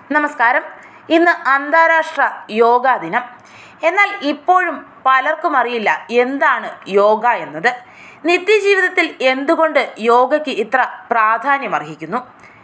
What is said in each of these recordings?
നമസ്കാരം ഇന്ന് അന്താരാഷ്ട്ര യോഗാ ദിനം എന്നാൽ ഇപ്പോഴും പലർക്കും അറിയില്ല എന്താണ് യോഗ എന്നത് നിത്യജീവിതത്തിൽ എന്തുകൊണ്ട് യോഗയ്ക്ക് ഇത്ര പ്രാധാന്യം അർഹിക്കുന്നു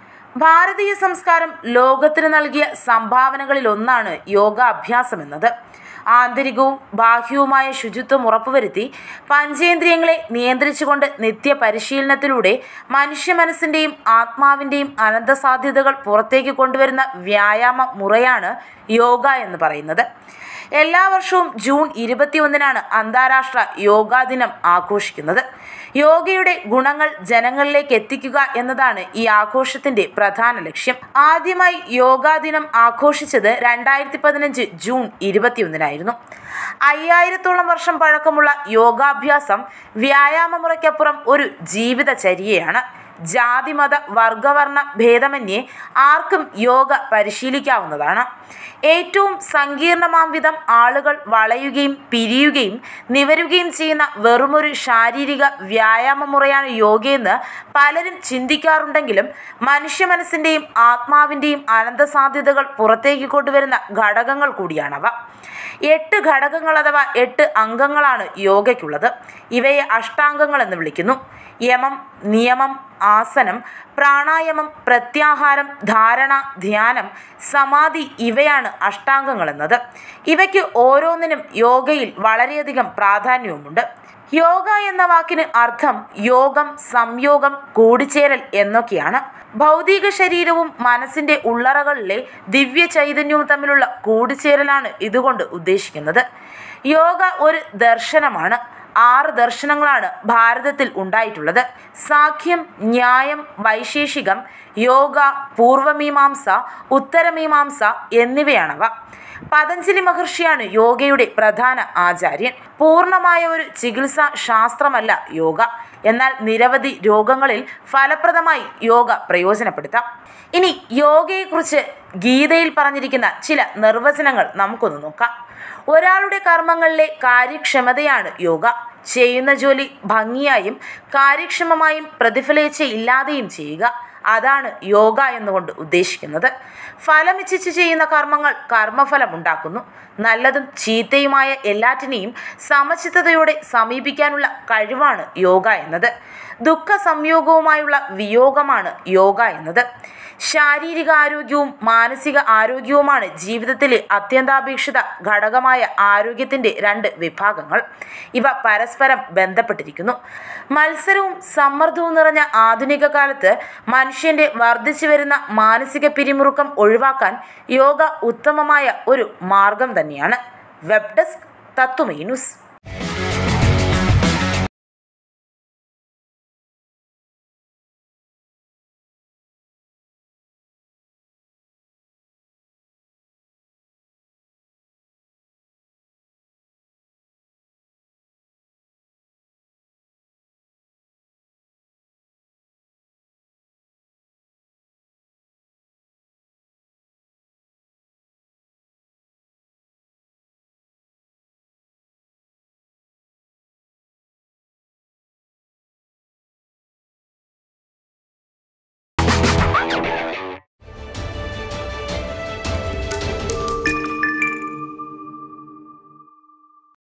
ഭാരതീയ സംസ്കാരം ലോകത്തിന് നൽകിയ സംഭാവനകളിൽ ഒന്നാണ് യോഗാഭ്യാസം എന്നത് ആന്തരികവും ബാഹ്യവുമായ ശുചിത്വം ഉറപ്പുവരുത്തി പഞ്ചേന്ദ്രിയങ്ങളെ നിയന്ത്രിച്ചുകൊണ്ട് നിത്യ പരിശീലനത്തിലൂടെ മനുഷ്യ മനസ്സിൻ്റെയും ആത്മാവിൻ്റെയും അനന്തസാധ്യതകൾ പുറത്തേക്ക് കൊണ്ടുവരുന്ന വ്യായാമ മുറയാണ് യോഗ എന്ന് പറയുന്നത് എല്ലാ വർഷവും ജൂൺ ഇരുപത്തിയൊന്നിനാണ് അന്താരാഷ്ട്ര യോഗാ ദിനം ആഘോഷിക്കുന്നത് യോഗയുടെ ഗുണങ്ങൾ ജനങ്ങളിലേക്ക് എത്തിക്കുക എന്നതാണ് ഈ ആഘോഷത്തിന്റെ പ്രധാന ലക്ഷ്യം ആദ്യമായി യോഗാ ദിനം ആഘോഷിച്ചത് രണ്ടായിരത്തി പതിനഞ്ച് ജൂൺ ഇരുപത്തിയൊന്നിനായിരുന്നു അയ്യായിരത്തോളം വർഷം പഴക്കമുള്ള യോഗാഭ്യാസം വ്യായാമമുറയ്ക്കപ്പുറം ഒരു ജീവിതചര്യയാണ് ജാതിമത വർഗവർണ്ണ ഭേദമന്യേ ആർക്കും യോഗ പരിശീലിക്കാവുന്നതാണ് ഏറ്റവും സങ്കീർണമാം വിധം ആളുകൾ വളയുകയും പിരിയുകയും നിവരുകയും ചെയ്യുന്ന വെറുമൊരു ശാരീരിക വ്യായാമ മുറയാണ് യോഗയെന്ന് പലരും ചിന്തിക്കാറുണ്ടെങ്കിലും മനുഷ്യ മനസ്സിൻ്റെയും ആത്മാവിൻ്റെയും അനന്തസാധ്യതകൾ പുറത്തേക്ക് കൊണ്ടുവരുന്ന ഘടകങ്ങൾ കൂടിയാണവ എട്ട് ഘടകങ്ങൾ അഥവാ എട്ട് അംഗങ്ങളാണ് യോഗയ്ക്കുള്ളത് ഇവയെ അഷ്ടാംഗങ്ങൾ എന്ന് വിളിക്കുന്നു യമം നിയമം ആസനം പ്രാണായാമം പ്രത്യാഹാരം ധാരണ ധ്യാനം സമാധി ഇവയാണ് അഷ്ടാംഗങ്ങൾ എന്നത് ഇവയ്ക്ക് ഓരോന്നിനും യോഗയിൽ വളരെയധികം പ്രാധാന്യവുമുണ്ട് യോഗ എന്ന വാക്കിന് അർത്ഥം യോഗം സംയോഗം കൂടിച്ചേരൽ എന്നൊക്കെയാണ് ഭൗതിക ശരീരവും മനസ്സിന്റെ ഉള്ളറകളിലെ ദിവ്യ ചൈതന്യവും തമ്മിലുള്ള കൂടിച്ചേരലാണ് ഇതുകൊണ്ട് ഉദ്ദേശിക്കുന്നത് യോഗ ഒരു ദർശനമാണ് ആറ് ദർശനങ്ങളാണ് ഭാരതത്തിൽ ഉണ്ടായിട്ടുള്ളത് സാഖ്യം ന്യായം വൈശേഷികം യോഗ പൂർവമീമാംസ ഉത്തരമീമാംസ എന്നിവയാണവ പതഞ്ജലി മഹർഷിയാണ് യോഗയുടെ പ്രധാന ആചാര്യൻ പൂർണ്ണമായ ഒരു ചികിത്സാ ശാസ്ത്രമല്ല യോഗ എന്നാൽ നിരവധി രോഗങ്ങളിൽ ഫലപ്രദമായി യോഗ പ്രയോജനപ്പെടുത്താം ഇനി യോഗയെക്കുറിച്ച് ഗീതയിൽ പറഞ്ഞിരിക്കുന്ന ചില നിർവചനങ്ങൾ നമുക്കൊന്ന് നോക്കാം ഒരാളുടെ കർമ്മങ്ങളിലെ കാര്യക്ഷമതയാണ് യോഗ ചെയ്യുന്ന ജോലി ഭംഗിയായും കാര്യക്ഷമമായും പ്രതിഫലേച്ഛ ഇല്ലാതെയും ചെയ്യുക അതാണ് യോഗ എന്നുകൊണ്ട് ഉദ്ദേശിക്കുന്നത് ഫലമിച്ഛിച്ച് ചെയ്യുന്ന കർമ്മങ്ങൾ കർമ്മഫലം ഉണ്ടാക്കുന്നു നല്ലതും ചീത്തയുമായ എല്ലാറ്റിനെയും സമചിത്തതയോടെ സമീപിക്കാനുള്ള കഴിവാണ് യോഗ എന്നത് ദുഃഖ സംയോഗവുമായുള്ള വിയോഗമാണ് യോഗ എന്നത് ശാരീരിക ആരോഗ്യവും മാനസിക ആരോഗ്യവുമാണ് ജീവിതത്തിലെ അത്യന്താപേക്ഷിത ഘടകമായ ആരോഗ്യത്തിൻ്റെ രണ്ട് വിഭാഗങ്ങൾ ഇവ പരസ്പരം ബന്ധപ്പെട്ടിരിക്കുന്നു മത്സരവും സമ്മർദ്ദവും നിറഞ്ഞ ആധുനിക കാലത്ത് മനുഷ്യന്റെ വർദ്ധിച്ചു വരുന്ന മാനസിക പിരിമുറുക്കം ഒഴിവാക്കാൻ യോഗ ഉത്തമമായ ഒരു മാർഗം തന്നെയാണ് വെബ് ഡെസ്ക് തത്വമേ ന്യൂസ്